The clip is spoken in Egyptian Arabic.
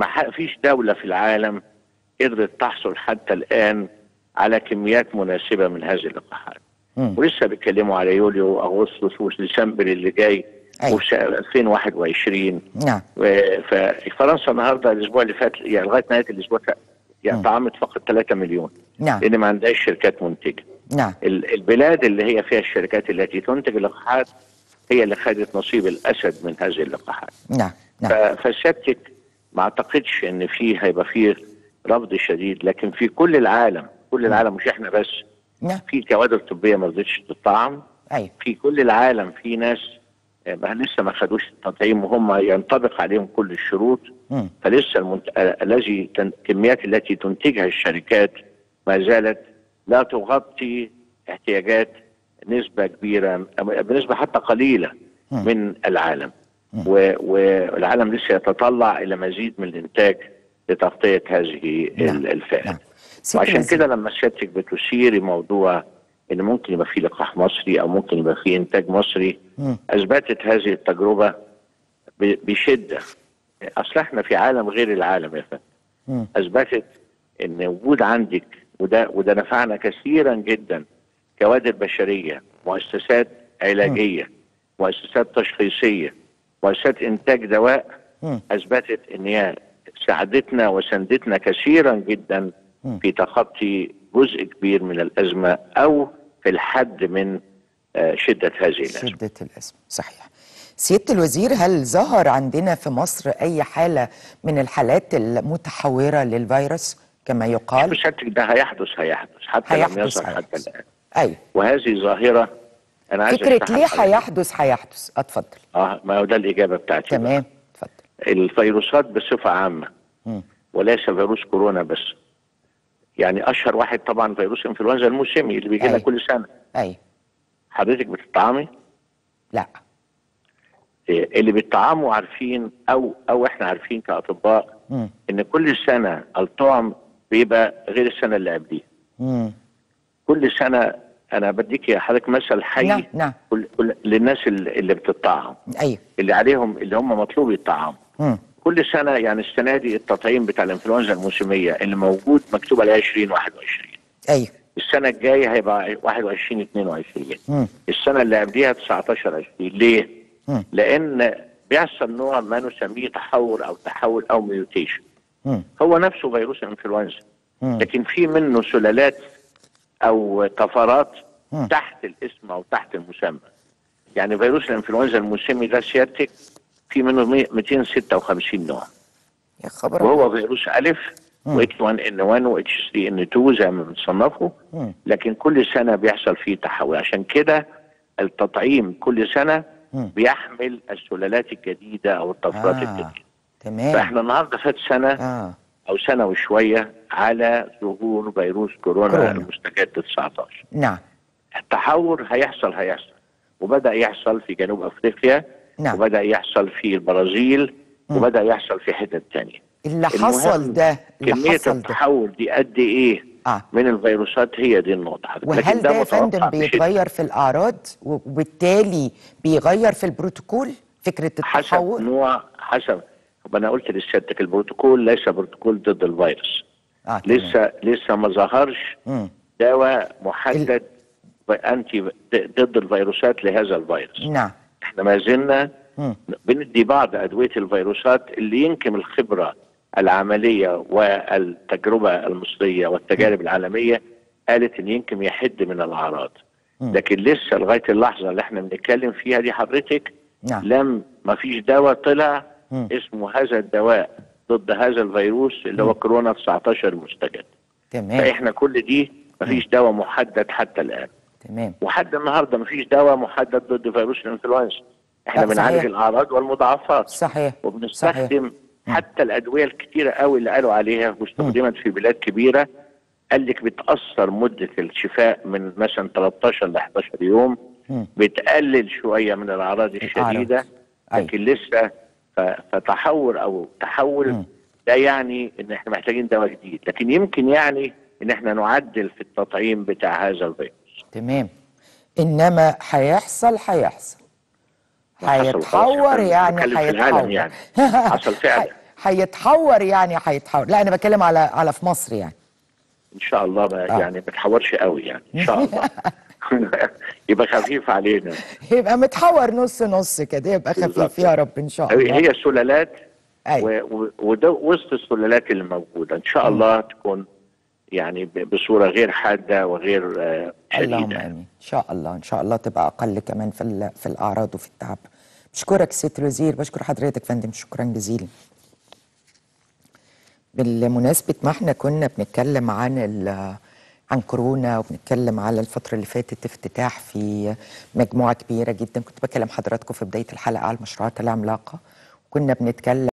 ما ح- فيش دوله في العالم قدرت تحصل حتى الان على كميات مناسبه من هذه اللقاحات مم. ولسه بيتكلموا على يوليو واغسطس وديسمبر اللي جاي أيوة. وفي 2021 نعم و- ففرنسا النهارده الاسبوع اللي فات يعني لغايه نهايه الاسبوع ف- يعني طعمت فقط 3 مليون نعم لان ما عندهاش شركات منتجه نعم ال- البلاد اللي هي فيها الشركات التي تنتج اللقاحات هي اللي خدت نصيب الاسد من هذه اللقاحات نعم نعم ف- فسيادتك ما اعتقدش ان في هيبقى فيه رفض شديد لكن في كل العالم كل العالم مش احنا بس نعم في كوادر طبيه ما رضتش تطعم ايوه في كل العالم في ناس آه، ما لسه ما خدوش التطعيم وهم ينطبق عليهم كل الشروط مم. فلسه المنت... آه، الذي تن... الكميات التي تنتجها الشركات ما زالت لا تغطي احتياجات نسبة كبيرة أو بنسبة حتى قليلة مم. من العالم و... والعالم لسه يتطلع إلى مزيد من الإنتاج لتغطية هذه نعم. ال- الفئة نعم سيادة وعشان الوزير. كده لما سيادتك بتثيري موضوع ان ممكن يبقى في لقاح مصري او ممكن يبقى في انتاج مصري مم. اثبتت هذه التجربه ب- بشده اصل احنا في عالم غير العالم يا فندم مم. اثبتت ان وجود عندك وده وده نفعنا كثيرا جدا كوادر بشريه مؤسسات علاجيه مؤسسات تشخيصيه مؤسسات انتاج دواء مم. اثبتت ان هي ساعدتنا وساندتنا كثيرا جدا مم. في تخطي جزء كبير من الازمه او في الحد من آه، شده هذه الازمه شدة الأزمة صحيح سيادة الوزير هل ظهر عندنا في مصر أي حالة من الحالات المتحورة للفيروس كما يقال مش هتك ده هيحدث هيحدث حتى لم هيحدث يظهر حتى هيحدث. الان أيوة وهيظهر ظاهره انا عايز فكرة أشرحها ليه لحضرتك. هيحدث هيحدث اتفضل اه ما هو ده الاجابه بتاعتي تمام اتفضل الفيروسات بصفه عامه مم. وليس فيروس كورونا بس يعني اشهر واحد طبعا فيروس انفلونزا الموسمي اللي بيجي لنا أيوة. كل سنه أيوة حضرتك بتطعمي لا إيه، اللي بيطعموا عارفين او او احنا عارفين كاطباء مم. ان كل سنه الطعم بيبقى غير السنه اللي قبليها مم. كل سنه انا بديك يا حضرتك مثل حي نعم، نعم. كل كل للناس اللي اللي بتطعم أيوة اللي عليهم اللي هم مطلوب يطعموا مم. كل سنه يعني السنه دي التطعيم بتاع الانفلونزا الموسميه اللي موجود مكتوب عليه 2021 أيوة السنه الجايه هيبقى 21 22 مم. السنه اللي قبليها 19 20 ليه؟ مم. لان بيحصل نوع ما نسميه تحور او تحول او ميوتيشن مم. هو نفسه فيروس انفلونزا مم. لكن في منه سلالات او طفرات مم. تحت الاسم او تحت المسمى يعني فيروس الانفلونزا الموسمي ده سيادتك في منه 256 نوع يا خبر وهو فيروس الف مم. و H1N1 و H3N2 زي ما بنصنفه مم. لكن كل سنه بيحصل فيه تحول عشان كده التطعيم كل سنه مم. بيحمل السلالات الجديده او الطفرات آه. الجديده تمام فاحنا النهارده فات سنه آه او سنه وشويه على ظهور فيروس كورونا, كورونا. المستجد 19 نعم التحور هيحصل هيحصل وبدا يحصل في جنوب افريقيا نعم. وبدا يحصل في البرازيل مم. وبدا يحصل في حتت تانية اللي المهم حصل ده اللي كميه حصل ده التحول دي قد ايه آه. من الفيروسات هي دي النقطه حضرتك. وهل لكن ده يا متوقع فندم بشدة. بيتغير في الأعراض وبالتالي بيغير في البروتوكول فكرة حسب التحول نوع حسب ما انا قلت لسيادتك البروتوكول ليس بروتوكول ضد الفيروس آه تمام. لسه لسه ما ظهرش مم. دواء محدد انتي ضد الفيروسات لهذا الفيروس نعم احنا ما زلنا مم. بندي بعض ادويه الفيروسات اللي يمكن الخبره العمليه والتجربه المصريه والتجارب العالميه قالت ان يمكن يحد من الاعراض مم. لكن لسه لغايه اللحظه اللي احنا بنتكلم فيها دي حضرتك نعم لم ما فيش دواء طلع مم. اسمه هذا الدواء ضد هذا الفيروس اللي هو كورونا 19 مستجد تمام فاحنا كل دي ما فيش دواء محدد حتى الان تمام وحد النهارده ما فيش دواء محدد ضد فيروس الانفلونزا احنا لا، بنعالج صحيح. الاعراض والمضاعفات صحيح وبنستخدم حتى الادويه الكتيره قوي اللي قالوا عليها واستخدمت في بلاد كبيره قال لك بتاثر مده الشفاء من مثلا 13 ل 11 يوم مم. بتقلل شويه من الاعراض الشديده أيوة. لكن لسه ف- فتحور او تحول مم. ده يعني ان احنا محتاجين دواء جديد لكن يمكن يعني ان احنا نعدل في التطعيم بتاع هذا الفيروس تمام انما هيحصل هيحصل حصل خلاص يا هيتحور فندم. يعني بنتكلم في العالم هيتحور يعني. حصل فعلا. هيتحور يعني هيتحور لا انا بتكلم على على في مصر يعني ان شاء الله ما آه. يعني ما تحورش قوي يعني ان شاء الله يبقى خفيف علينا يبقى متحور نص نص كده يبقى خفيف بالظبط. يا رب ان شاء هي الله هي سلالات أيوة. و- و- وده وسط السلالات اللي موجوده ان شاء الله تكون يعني ب- بصوره غير حاده وغير آه، اللهم شديده امين ان شاء الله ان شاء الله تبقى اقل كمان في ال- في الاعراض وفي التعب بشكرك سياده الوزير بشكر حضرتك فندم شكرا جزيلا بالمناسبة ما احنا كنا بنتكلم عن ال- عن كورونا وبنتكلم على الفترة اللي فاتت افتتاح في مجموعة كبيرة جدا كنت بكلم حضراتكم في بداية الحلقة على المشروعات العملاقة وكنا بنتكلم